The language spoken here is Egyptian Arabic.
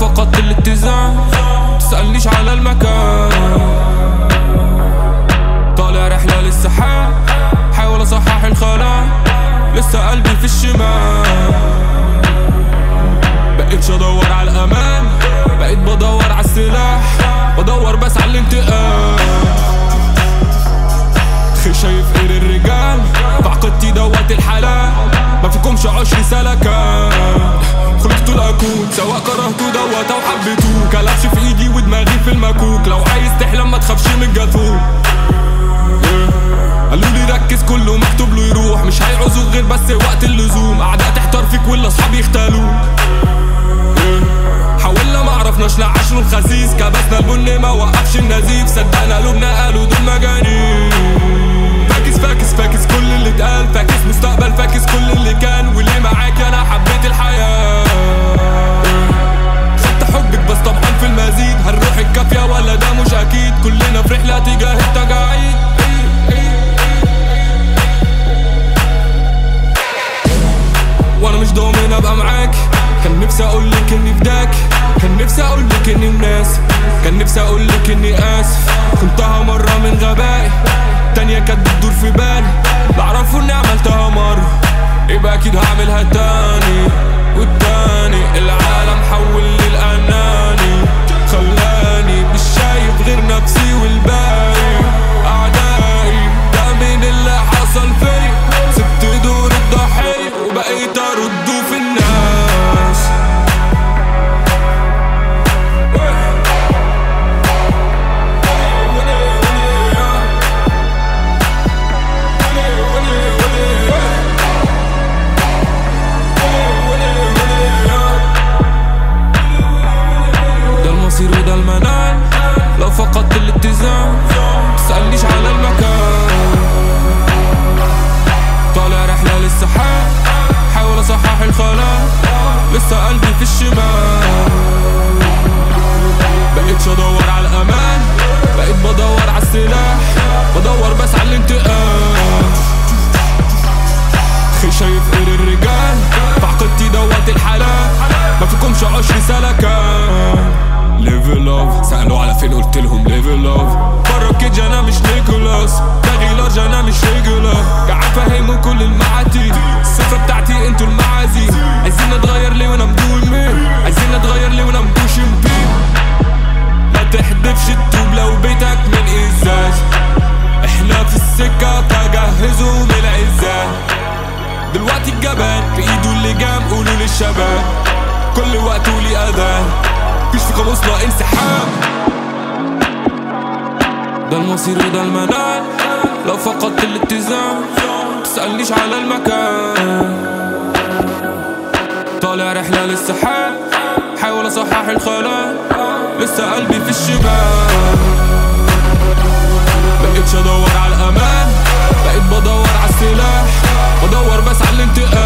فقدت الاتزان تسألنيش على المكان طالع رحلة للسحاب حاول اصحح الخلا لسه قلبي في الشمال بقيتش ادور على الامان بقيت بدور على السلاح بدور بس على الانتقام خي شايف ايه الرجال بعقدتي دوت الحلال ما فيكمش عشر سلكان خلقتوا الاكون سواء كرهتوا دوت او حبيتوه كلبش في ايدي ودماغي في المكوك لو عايز تحلم ما تخافش من الجاثوم قالوا لي ركز كله مكتوب له يروح مش هيعوزوا غير بس وقت اللزوم اعداء تحتار فيك ولا اصحاب يختالوك حاولنا ما عرفناش نعيش له الخسيس كبسنا البن ما وقفش النزيف صدقنا قلوبنا قالوا دول مجانين فاكس فاكس فاكس كل اللي اتقال فاكس مستقبل فاكس كل اللي كان واللي معاك انا حبيت الحياة خدت حبك بس طبعا في المزيد هنروح الكافية ولا ده مش اكيد كلنا في رحلة تجاه التجاعيد وانا مش ضامن ابقى معاك كان نفسي اقولك اني فداك كان نفسي اقولك اني مناسب كان نفسي اقولك اني اسف كنتها مرة من غبائي تانية كانت بتدور في بالي بعرفوا اني عملتها مرة يبقى اكيد هعملها تاني والتاني العالم حول للاناني خلاني مش شايف غير نفسي والباقي اعدائي ده من اللي حصل فيا سبت دور الضحية وبقيت ارده في الناس ده المصير وده المنال لو فقدت الاتزان تسألنيش على المكان طالع رحلة للسحاب حاول اصحح الخلا لسه قلبي في الشمال بقيتش ادور على الامان بقيت بدور على السلاح بدور بس على الانتقام خي شايف ايه الرجال بعقدتي دوت الحلال ما فيكمش عشر سلكان ليفل اوف سألوا على فين قلت لهم ليفل اوف بره الكيج انا مش نيكولاس داغي لارج انا مش ريجولار قاعد فاهمه كل المعاتي السفرة بتاعتي انتوا المعازي عايزين نتغير ليه وانا مدون مين عايزين نتغير ليه وانا مدوش بيه ما تحدفش الطوب لو بيتك من ازاز احنا في السكة فجهزوا من العزال دلوقتي الجبان في ايده اللجام قولوا للشباب كل وقت ولي اذان مفيش في قاموسنا انسحاب ده المصير وده المنال لو فقدت الاتزان تسألنيش على المكان طالع رحلة للسحاب حاول اصحح الخلا لسه قلبي في الشمال بقيتش ادور على الامان بقيت بدور على السلاح بدور بس على الانتقام